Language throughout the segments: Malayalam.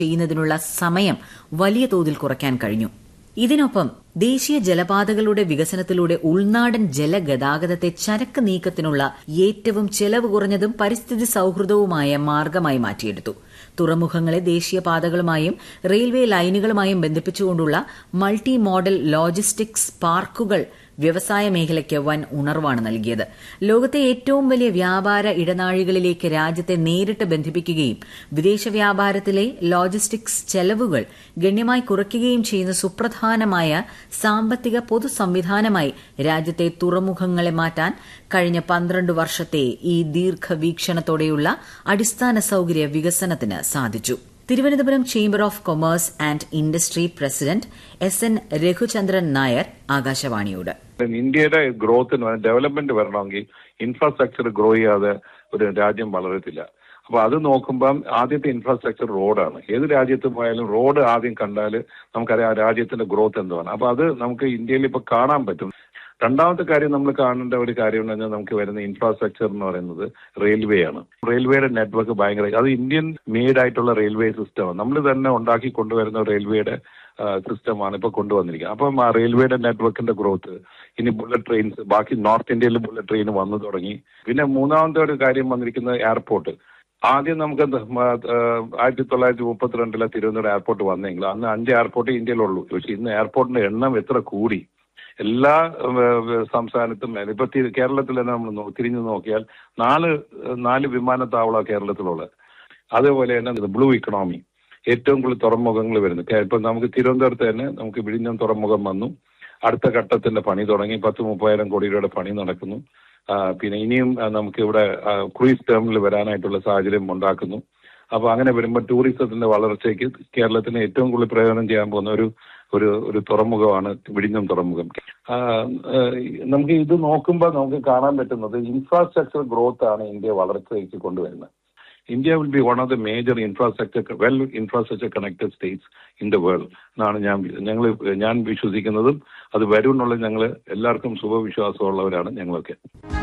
ചെയ്യുന്നതിനുള്ള സമയം വലിയ തോതിൽ കുറയ്ക്കാൻ കഴിഞ്ഞു ഇതിനൊപ്പം ദേശീയ ജലപാതകളുടെ വികസനത്തിലൂടെ ഉൾനാടൻ ജലഗതാഗതത്തെ ചരക്ക് നീക്കത്തിനുള്ള ഏറ്റവും ചെലവ് കുറഞ്ഞതും പരിസ്ഥിതി സൌഹൃദവുമായ മാർഗമായി മാറ്റിയെടുത്തു തുറമുഖങ്ങളെ ദേശീയപാതകളുമായും റെയിൽവേ ലൈനുകളുമായും ബന്ധിപ്പിച്ചുകൊണ്ടുള്ള മൾട്ടി മോഡൽ ലോജിസ്റ്റിക്സ് പാർക്കുകൾ വ്യവസായ മേഖലയ്ക്ക് വൻ ഉണർവാണ് നൽകിയത് ലോകത്തെ ഏറ്റവും വലിയ വ്യാപാര ഇടനാഴികളിലേക്ക് രാജ്യത്തെ നേരിട്ട് ബന്ധിപ്പിക്കുകയും വിദേശ വ്യാപാരത്തിലെ ലോജിസ്റ്റിക്സ് ചെലവുകൾ ഗണ്യമായി കുറയ്ക്കുകയും ചെയ്യുന്ന സുപ്രധാനമായ സാമ്പത്തിക പൊതു സംവിധാനമായി രാജ്യത്തെ തുറമുഖങ്ങളെ മാറ്റാൻ കഴിഞ്ഞ പന്ത്രണ്ട് വർഷത്തെ ഈ ദീർഘവീക്ഷണത്തോടെയുള്ള അടിസ്ഥാന സൌകര്യ വികസനത്തിന് സാധിച്ചു Thiruvananthapuram chamber of commerce and industry president S N Raghuchandran Nair ആകാശവാണിയോട് ഇന്ത്യയുടെ ഗ്രോത്തിന് ഡെവലപ്മെന്റ് വരണമെങ്കിൽ ഇൻഫ്രാസ്ട്രക്ചർ ഗ്രോ ചെയ്യാതെ ഒരു രാജ്യം വളരത്തില്ല അപ്പൊ അത് നോക്കുമ്പം ആദ്യത്തെ ഇൻഫ്രാസ്ട്രക്ചർ റോഡാണ് ഏത് രാജ്യത്ത് പോയാലും റോഡ് ആദ്യം കണ്ടാൽ നമുക്കറിയാം ആ രാജ്യത്തിന്റെ ഗ്രോത്ത് എന്തുവാണ് അപ്പൊ അത് നമുക്ക് ഇന്ത്യയിൽ ഇപ്പൊ കാണാൻ പറ്റും രണ്ടാമത്തെ കാര്യം നമ്മൾ കാണേണ്ട ഒരു കാര്യം എന്ന് പറഞ്ഞാൽ നമുക്ക് വരുന്ന ഇൻഫ്രാസ്ട്രക്ചർ എന്ന് പറയുന്നത് റെയിൽവേ ആണ് റെയിൽവേയുടെ നെറ്റ്വർക്ക് ഭയങ്കര അത് ഇന്ത്യൻ മെയ്ഡ് ആയിട്ടുള്ള റെയിൽവേ സിസ്റ്റമാണ് നമ്മൾ തന്നെ ഉണ്ടാക്കി കൊണ്ടുവരുന്ന റെയിൽവേയുടെ സിസ്റ്റമാണ് ഇപ്പൊ കൊണ്ടുവന്നിരിക്കുന്നത് അപ്പം ആ റെയിൽവേയുടെ നെറ്റ്വർക്കിന്റെ ഗ്രോത്ത് ഇനി ബുള്ളറ്റ് ട്രെയിൻസ് ബാക്കി നോർത്ത് ഇന്ത്യയിൽ ബുള്ളറ്റ് ട്രെയിൻ വന്നു തുടങ്ങി പിന്നെ മൂന്നാമത്തെ ഒരു കാര്യം വന്നിരിക്കുന്നത് എയർപോർട്ട് ആദ്യം നമുക്ക് ആയിരത്തി തൊള്ളായിരത്തി മുപ്പത്തിരണ്ടിലെ തിരുവനന്തപുരം എയർപോർട്ട് വന്നെങ്കിൽ അന്ന് അഞ്ച് എയർപോർട്ട് ഇന്ത്യയിലുള്ളൂ പക്ഷെ ഇന്ന് എയർപോർട്ടിന്റെ എണ്ണം എത്ര കൂടി എല്ലാ സംസ്ഥാനത്തും ഇപ്പൊ കേരളത്തിൽ തന്നെ നമ്മൾ തിരിഞ്ഞു നോക്കിയാൽ നാല് നാല് വിമാനത്താവള കേരളത്തിലുള്ളത് അതേപോലെ തന്നെ ബ്ലൂ ഇക്കണോമി ഏറ്റവും കൂടുതൽ തുറമുഖങ്ങൾ വരുന്നു ഇപ്പൊ നമുക്ക് തിരുവനന്തപുരത്ത് തന്നെ നമുക്ക് വിഴിഞ്ഞം തുറമുഖം വന്നു അടുത്ത ഘട്ടത്തിന്റെ പണി തുടങ്ങി പത്ത് മുപ്പതിനായിരം കോടി രൂപയുടെ പണി നടക്കുന്നു പിന്നെ ഇനിയും നമുക്ക് ഇവിടെ ക്രൂയിസ് ടെർമിനൽ വരാനായിട്ടുള്ള സാഹചര്യം ഉണ്ടാക്കുന്നു അപ്പൊ അങ്ങനെ വരുമ്പോൾ ടൂറിസത്തിന്റെ വളർച്ചയ്ക്ക് കേരളത്തിന് ഏറ്റവും കൂടുതൽ പ്രയോജനം ചെയ്യാൻ പോകുന്ന ഒരു ഒരു ഒരു തുറമുഖമാണ് വിഴിഞ്ഞം തുറമുഖം നമുക്ക് ഇത് നോക്കുമ്പോൾ നമുക്ക് കാണാൻ പറ്റുന്നത് ഇൻഫ്രാസ്ട്രക്ചർ ഗ്രോത്ത് ആണ് ഇന്ത്യ വളർച്ചയ്ക്ക് കൊണ്ടുവരുന്നത് India will be one of the major infrastructure well infrastructure connected states in the world എന്നാണ് ഞാൻ ഞങ്ങൾ ഞാൻ വിശ്വസിക്കുന്നതും അത് വരും എന്നുള്ള ഞങ്ങൾ എല്ലാവർക്കും ശുഭവിശ്വാസമുള്ളവരാണ് ഞങ്ങളൊക്കെ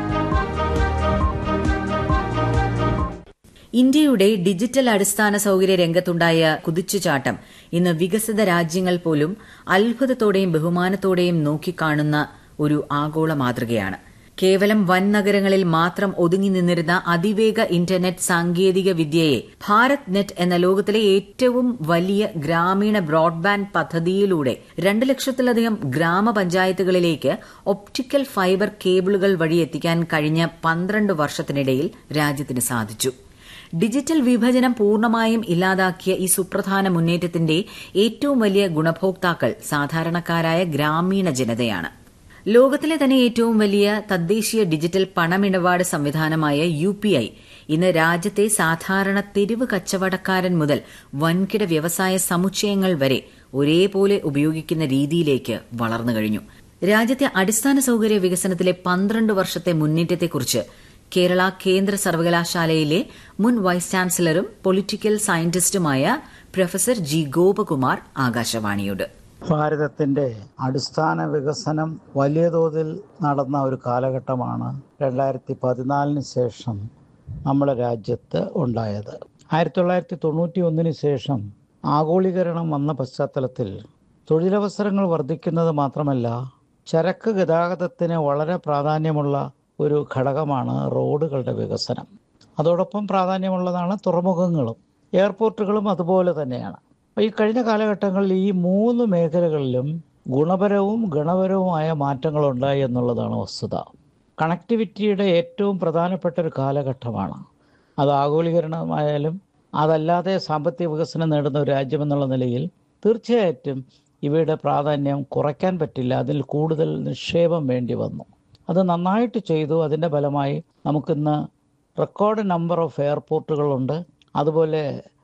ഇന്ത്യയുടെ ഡിജിറ്റൽ അടിസ്ഥാന സൌകര്യ രംഗത്തുണ്ടായ കുതിച്ചുചാട്ടം ഇന്ന് വികസിത രാജ്യങ്ങൾ പോലും അത്ഭുതത്തോടെയും ബഹുമാനത്തോടെയും നോക്കിക്കാണുന്ന ഒരു ആഗോള മാതൃകയാണ് കേവലം വൻ നഗരങ്ങളിൽ മാത്രം ഒതുങ്ങി നിന്നിരുന്ന അതിവേഗ ഇന്റർനെറ്റ് സാങ്കേതിക വിദ്യയെ ഭാരത് നെറ്റ് എന്ന ലോകത്തിലെ ഏറ്റവും വലിയ ഗ്രാമീണ ബ്രോഡ്ബാൻഡ് പദ്ധതിയിലൂടെ രണ്ട് ലക്ഷത്തിലധികം ഗ്രാമപഞ്ചായത്തുകളിലേക്ക് ഒപ്റ്റിക്കൽ ഫൈബർ കേബിളുകൾ വഴി എത്തിക്കാൻ കഴിഞ്ഞ പന്ത്രണ്ട് വർഷത്തിനിടയിൽ രാജ്യത്തിന് സാധിച്ചു ഡിജിറ്റൽ വിഭജനം പൂർണ്ണമായും ഇല്ലാതാക്കിയ ഈ സുപ്രധാന മുന്നേറ്റത്തിന്റെ ഏറ്റവും വലിയ ഗുണഭോക്താക്കൾ സാധാരണക്കാരായ ഗ്രാമീണ ജനതയാണ് ലോകത്തിലെ തന്നെ ഏറ്റവും വലിയ തദ്ദേശീയ ഡിജിറ്റൽ പണമിടപാട് സംവിധാനമായ യു പി ഐ ഇന്ന് രാജ്യത്തെ സാധാരണ തെരുവ് കച്ചവടക്കാരൻ മുതൽ വൻകിട വ്യവസായ സമുച്ചയങ്ങൾ വരെ ഒരേപോലെ ഉപയോഗിക്കുന്ന രീതിയിലേക്ക് വളർന്നു കഴിഞ്ഞു രാജ്യത്തെ അടിസ്ഥാന സൌകര്യ വികസനത്തിലെ പന്ത്രണ്ട് വർഷത്തെ മുന്നേറ്റത്തെക്കുറിച്ച് കേരള കേന്ദ്ര സർവകലാശാലയിലെ മുൻ വൈസ് ചാൻസലറും പൊളിറ്റിക്കൽ സയന്റിസ്റ്റുമായ പ്രൊഫസർ ജി ഗോപകുമാർ ആകാശവാണിയോട് ഭാരതത്തിന്റെ അടിസ്ഥാന വികസനം വലിയ തോതിൽ നടന്ന ഒരു കാലഘട്ടമാണ് രണ്ടായിരത്തി പതിനാലിന് ശേഷം നമ്മുടെ രാജ്യത്ത് ഉണ്ടായത് ആയിരത്തി തൊള്ളായിരത്തി തൊണ്ണൂറ്റി ഒന്നിന് ശേഷം ആഗോളീകരണം വന്ന പശ്ചാത്തലത്തിൽ തൊഴിലവസരങ്ങൾ വർദ്ധിക്കുന്നത് മാത്രമല്ല ചരക്ക് ഗതാഗതത്തിന് വളരെ പ്രാധാന്യമുള്ള ഒരു ഘടകമാണ് റോഡുകളുടെ വികസനം അതോടൊപ്പം പ്രാധാന്യമുള്ളതാണ് തുറമുഖങ്ങളും എയർപോർട്ടുകളും അതുപോലെ തന്നെയാണ് അപ്പോൾ ഈ കഴിഞ്ഞ കാലഘട്ടങ്ങളിൽ ഈ മൂന്ന് മേഖലകളിലും ഗുണപരവും ഗുണപരവുമായ മാറ്റങ്ങളുണ്ടായി എന്നുള്ളതാണ് വസ്തുത കണക്ടിവിറ്റിയുടെ ഏറ്റവും പ്രധാനപ്പെട്ട ഒരു കാലഘട്ടമാണ് അത് ആഗോളീകരണമായാലും അതല്ലാതെ സാമ്പത്തിക വികസനം നേടുന്ന ഒരു രാജ്യമെന്നുള്ള നിലയിൽ തീർച്ചയായിട്ടും ഇവയുടെ പ്രാധാന്യം കുറയ്ക്കാൻ പറ്റില്ല അതിൽ കൂടുതൽ നിക്ഷേപം വേണ്ടി വന്നു അത് നന്നായിട്ട് ചെയ്തു അതിൻ്റെ ഫലമായി നമുക്കിന്ന് റെക്കോർഡ് നമ്പർ ഓഫ് എയർപോർട്ടുകളുണ്ട് അതുപോലെ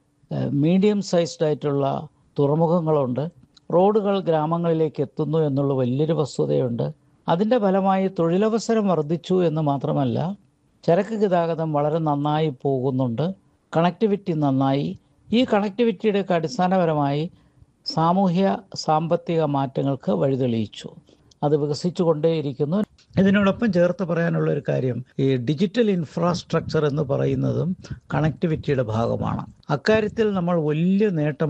മീഡിയം സൈസ്ഡ് ആയിട്ടുള്ള തുറമുഖങ്ങളുണ്ട് റോഡുകൾ ഗ്രാമങ്ങളിലേക്ക് എത്തുന്നു എന്നുള്ള വലിയൊരു വസ്തുതയുണ്ട് അതിൻ്റെ ഫലമായി തൊഴിലവസരം വർദ്ധിച്ചു എന്ന് മാത്രമല്ല ചരക്ക് ഗതാഗതം വളരെ നന്നായി പോകുന്നുണ്ട് കണക്ടിവിറ്റി നന്നായി ഈ കണക്ടിവിറ്റിയുടെയൊക്കെ അടിസ്ഥാനപരമായി സാമൂഹ്യ സാമ്പത്തിക മാറ്റങ്ങൾക്ക് വഴിതെളിയിച്ചു അത് വികസിച്ചുകൊണ്ടേയിരിക്കുന്നു ഇതിനോടൊപ്പം ചേർത്ത് പറയാനുള്ള ഒരു കാര്യം ഈ ഡിജിറ്റൽ ഇൻഫ്രാസ്ട്രക്ചർ എന്ന് പറയുന്നതും കണക്ടിവിറ്റിയുടെ ഭാഗമാണ് അക്കാര്യത്തിൽ നമ്മൾ വലിയ നേട്ടം